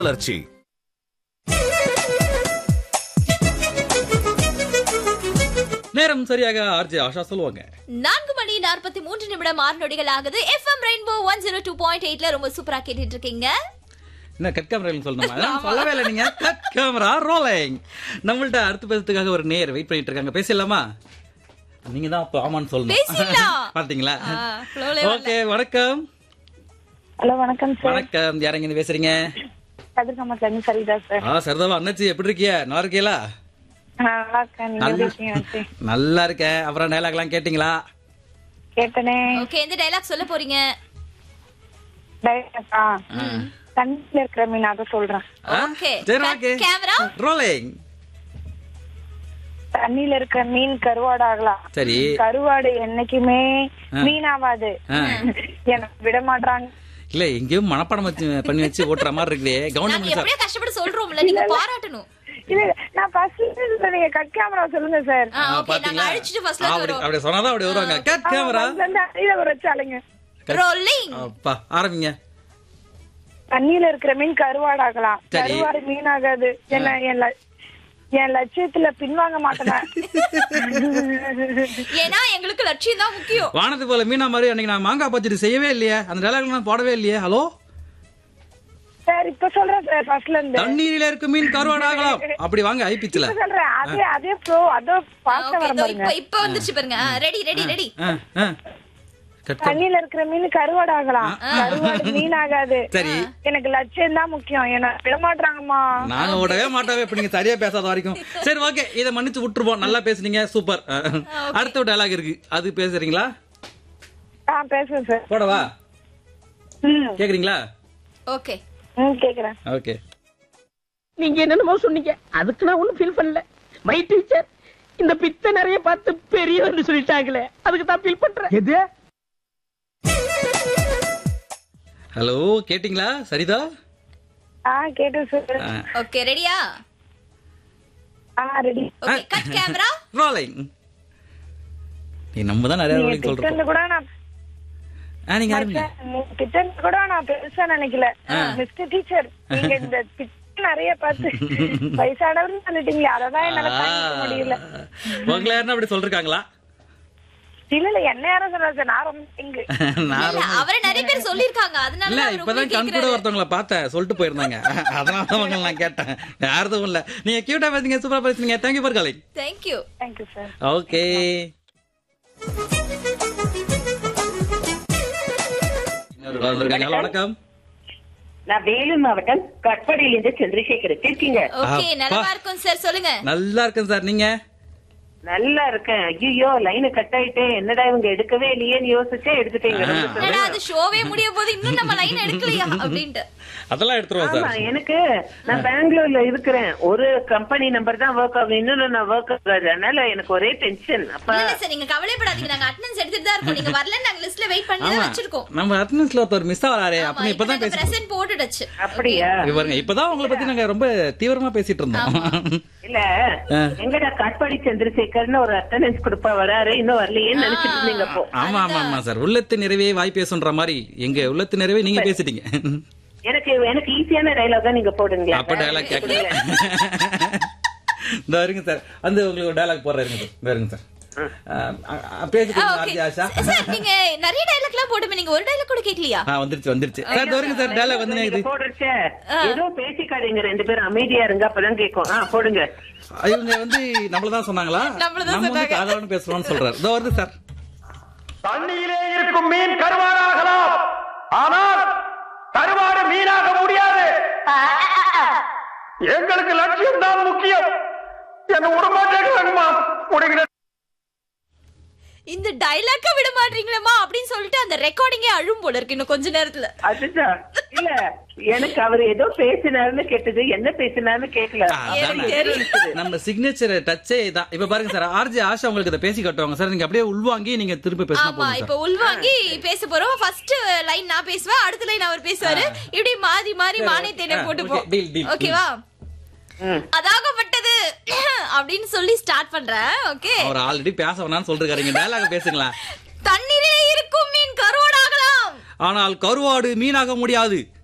வளர்ச்சி நேரம் சரியாக ஆர்ஜே ஆஷா சொல்லுவாங்க நான்கு மணி நாற்பத்தி மூன்று நிமிடம் ஆறு நொடிகள் ஆகுது FM Rainbow one zero two point எயிட்ல ரொம்ப சூப்பரா கேட்டுட்டு இருக்கீங்க என்ன கட் கேமரா சொல்லணுமா அதான் சொல்லவே இல்லை நீங்க கட் கேமரா ரோலிங் நம்மள்ட்ட அடுத்து பேசுறதுக்காக ஒரு நேர் வெயிட் பண்ணிட்டு இருக்காங்க பேசலாமா நீங்க தான் அப்ப ஆமான்னு சொல்லணும் பேசிடலாம். பாத்தீங்களா ஆ, flow லே வரல. ஓகே வணக்கம் ஹலோ வணக்கம் சார் வணக்கம் யாரங்க இருந்து பேசுறீங்க கதிர்காமத்துல இருந்து சரிதா சார் ஆ சரிதாவா அண்ணாச்சி எப்படி இருக்கிய நல்லா இருக்கீங்களா நான் நல்லா இருக்கேன் நீங்க எப்படி இருக்கீங்க அண்ணாச்சி? நல்லா இருக்கேன் அப்புறம் டைலாக் எல்லாம் கேட்டீங்களா கேட்டனே ஓகே எந்த டைலாக் சொல்ல போறீங்க டைரக்டா தண்ணியில இருக்கிற மீன் அதை சொல்றேன் ஓகே சரி ஓகே கேமரா ரோலிங் தண்ணியில இருக்கிற மீன் கருவாடு ஆகலாம் சரி கருவாடு என்னைக்குமே மீனாவாது ஆ. எனக்கு விட மாட்டாங்க இல்ல எங்கேயும் மனப்பாடம் வச்சு பண்ணி வச்சு ஓட்டுற மாதிரி இருக்குதே நாங்க கவர்மெண்ட் சார் எப்படியோ கஷ்டப்பட்டு சொல்றோம்ல நீங்க பாராட்டணும் இல்ல இல்ல, நான் ஃபர்ஸ்ட் நீங்க கட் கேமரா சொல்லுங்க சார் ஆ, ஓகே நாங்க அழிச்சிட்டு ஃபர்ஸ்ட்ல அப்படி வரோம் அப்படி சொன்னாதான் அப்படி வருவாங்க கட் கேமரா தண்ணியில ஒரு வச்சாலுங்க ரோலிங் அப்பா ஆரம்பிங்க தண்ணியில இருக்கிற மீன் கருவாடு ஆகலாம் சரி. கருவாடு மீன் ஆகாது என்ன என் ல- என் லட்சியத்துல பின்வாங்க மாட்டேன் ஏன்னா எங்களுக்கு லட்சியம் தான் முக்கியம் வானத்து போல மீனா மாதிரி அன்னைக்கு நான் மாங்காய் பச்சடி செய்யவே இல்லையே அந்த டைலாக் நான் போடவே இல்லையே ஹலோ சார் இப்ப சொல்றேன் சார் ஃபர்ஸ்ட்ல இருந்து தண்ணீரில இருக்க மீன் கருவாடு ஆகலாம் அப்படி வாங்க ஐ பிச்சில் இப்ப சொல்றேன் அதே அதே ப்ரோ அதோ பாஸ்டா ஓகே வர இதோ பாருங்க இப்போ இப்போ வந்துருச்சு பாருங்க ரெடி ரெடி ரெடி கட் தண்ணியில இருக்கிற மீன் கருவாடு ஆகலாம் கருவாடு மீன் ஆகாது சரி எனக்கு லட்சியம் தான் முக்கியம் என்ன விட மாட்டாங்கம்மா நாங்க ஓடவே மாட்டோம் இப்ப நீங்க சரியா பேசாத வரைக்கும் சரி ஓகே இதை மன்னிச்சு விட்டுருவோம் நல்லா பேசுனீங்க சூப்பர் அடுத்த டைலாக் இருக்கு அது பேசுறீங்களா ஆ பேசுறேன் சார் போடவா ம் கேக்குறீங்களா ஓகே ம் கேக்குறேன் ஓகே நீங்க என்னென்னமோ சொன்னீங்க அதுக்கு நான் ஒண்ணும் ஃபீல் பண்ணல மை டீச்சர் இந்த பித்த நிறைய பார்த்து பெரியவர்னு சொல்லிட்டாங்களே அதுக்கு தான் ஃபீல் பண்றேன் எது ஹலோ கேட்டிங்களா சரிதா ஆ கேட்டேன் சார் ஓகே ரெடியா ஆ ready okay cut camera rolling நீ நம்ம தான் நிறைய ரோலிங் சொல்றோம் கிச்சன் கூட நான் ஆ நீங்க ஆரம்பிங்க கிச்சன் கூட நான் பெருசா நினைக்கல மிஸ்டர் டீச்சர் நீங்க இந்த பிச்சை நிறைய பார்த்து வயசானவர்னு சொல்லிட்டீங்களே அததான் என்னால தாங்கிக்க முடியல உங்களை யாருன்னா அப்படி சொல்லிருக்காங்களா இல்ல இல்ல என்ன யாரும் சொல்ல சார் நான் ரொம்ப இங்கு நான் இல்ல அவரை நிறைய பேர் சொல்லிருக்காங்க அதனால இல்ல தான் அவர் இப்பதான் உங்களை கண் கூட கேக்குறாரு. ஒருத்தவங்கள பார்த்தேன் சொல்லிட்டு போயிருந்தாங்க அதனால தான் உங்களை நான் கேட்டேன் யாரதும் இல்ல நீங்க கியூட்டா பேசுங்க சூப்பரா பேசுனீங்க thank you for calling Thank you thank you sir okay hello வணக்கம் நான் வேலூர் மாவட்டம் கட்பாடியிலிருந்து சந்திரசேகர் எப்படி இருக்கீங்க ஓகே அப்பா. நலமா இருக்கும் சார் சொல்லுங்க நல்லா இருக்கேன் சார் நீங்க நல்லா இருக்கேன் ஐயோ லைன் கட் ஆயிட்டே என்னடா இவங்க எடுக்கவே இல்லையேன்னு யோசிச்சே எடுத்துட்டீங்க ரொம்ப ஆ. என்னடா அது ஷோவே முடிய போது இன்னும் நம்ம லைன் எடுக்கலையா அப்படின்ட்டு அதெல்லாம் எடுத்துருவோம் ஆமா சார் எனக்கு நான் பெங்களூர்ல இருக்கிறேன் ஒரு கம்பெனி நம்பர் தான் ஒர்க் ஆகும் இன்னொன்னு நான் ஒர்க் ஆகாது அதனால எனக்கு ஒரே டென்ஷன் அப்ப இல்ல இல்ல சார் நீங்க கவலைப்படாதீங்க நாங்க அட்டெண்டன்ஸ் எடுத்துட்டு தான் இருக்கோம் நீங்க வரல நாங்க லிஸ்ட்ல வெயிட் பண்ணி தான் ஆமா வச்சிருக்கோம் நம்ம அட்டனன்ஸ்ல ஒருத்தர் மிஸ் ஆகிறாரே ஆமா, அப்படின்னு இப்ப இப்பதான் நாங்க பேசி present போட்டுடுச்சு அப்படியா இங்க பாருங்க இப்பதான் உங்களை பத்தி நாங்க ரொம்ப தீவிரமா பேசிட்டு இருந்தோம் இல்ல ஆ. எங்கடா காட்பாடி சந்திரசேகர்னு ஒரு அட்டண்டன்ஸ் கொடுப்பா வராரு இன்னும் வரலையேன்னு நினைச்சிட்டு இருந்தீங்க அப்போ ஆமா ஆமா ஆமா சார் உள்ளத்து நிறைவே வாய் பேசுன்ற மாதிரி எங்க உள்ளத்து நிறைவே நீங்க பேசிட்டீங்க எனக்கு எனக்கு ஈஸியான டைலாக் தான் நீங்க போடுங்களா அப்ப டயலாக் கேட்கல இந்த இருங்க சார் அந்த உங்களுக்கு டயலாக் போடுற இருங்க சார் இந்த இருங்க சார் பேசிட்டு ஓகே ஆர்ஜி ஆஷா சார் நீங்க நிறைய டைலாக் எல்லாம் போடுமே நீங்க ஒரு டைலாக் கூட கேட்கலையா ஆ வந்துருச்சு வந்துருச்சு சார் இந்த வருங்க சார் டயலாக் வந்து நீங்க இது போடுறச்ச ஏதோ பேசிக்காதீங்க ரெண்டு பேரும் அமைதியா இருங்க அப்பதான் கேட்கும் ஆ போடுங்க இவங்க வந்து நம்மள தான் சொன்னாங்களா நம்மள தான் நம்ம வந்து சொன்னாங்க. காதலன்னு பேசுறோம்னு சொல்றாரு இதோ வருது சார் தண்ணீரிலே இருக்கும் மீன் கருவாடாகலாம் ஆனால் கருவாடு மீனாக முடியாது எங்களுக்கு லட்சியம் தான் முக்கியம் என்ன உடம்பாட்டேங்கம்மா முடிகிற இந்த டைலாக்க விட மாட்டீங்களேமா அப்படின்னு சொல்லிட்டு அந்த ரெக்கார்டிங்கே அழும் போல இருக்கு இன்னும் கொஞ்ச நேரத்துல அதுதான் இல்ல எனக்கு அவர் ஏதோ பேசினாருன்னு கேட்டது என்ன பேசினாருன்னு கேட்கல அதானே. தெரியும். நம்ம சிக்னேச்சர் டச்சே தான் இப்ப பாருங்க சார் ஆர்ஜி ஆஷா உங்களுக்கு இதை பேசி காட்டுவாங்க சார் நீங்க அப்படியே உள்வாங்கி நீங்க திருப்பி பேசினா ஆமா போதும் இப்ப சார் உள்வாங்கி பேச போறோம் ஃபர்ஸ்ட் லைன் நான் பேசுவேன் அடுத்த லைன் அவர் பேசுவாரு இப்படி மாறி மாறி மானே தேனே ஆ, போட்டுப்போம் okay, deal, deal, ஓகேவா ம். அதாகப்பட்டது அப்படின்னு சொல்லி ஸ்டார்ட் பண்றேன் ஓகே அவர் ஆல்ரெடி பேச வேணாம்னு சொல்றாரு நீங்க டயலாக் பேசுங்களேன் தண்ணீரே இருக்கும் மீன் கருவாடாகலாம் ஆனால் கருவாடு மீனாக முடியாது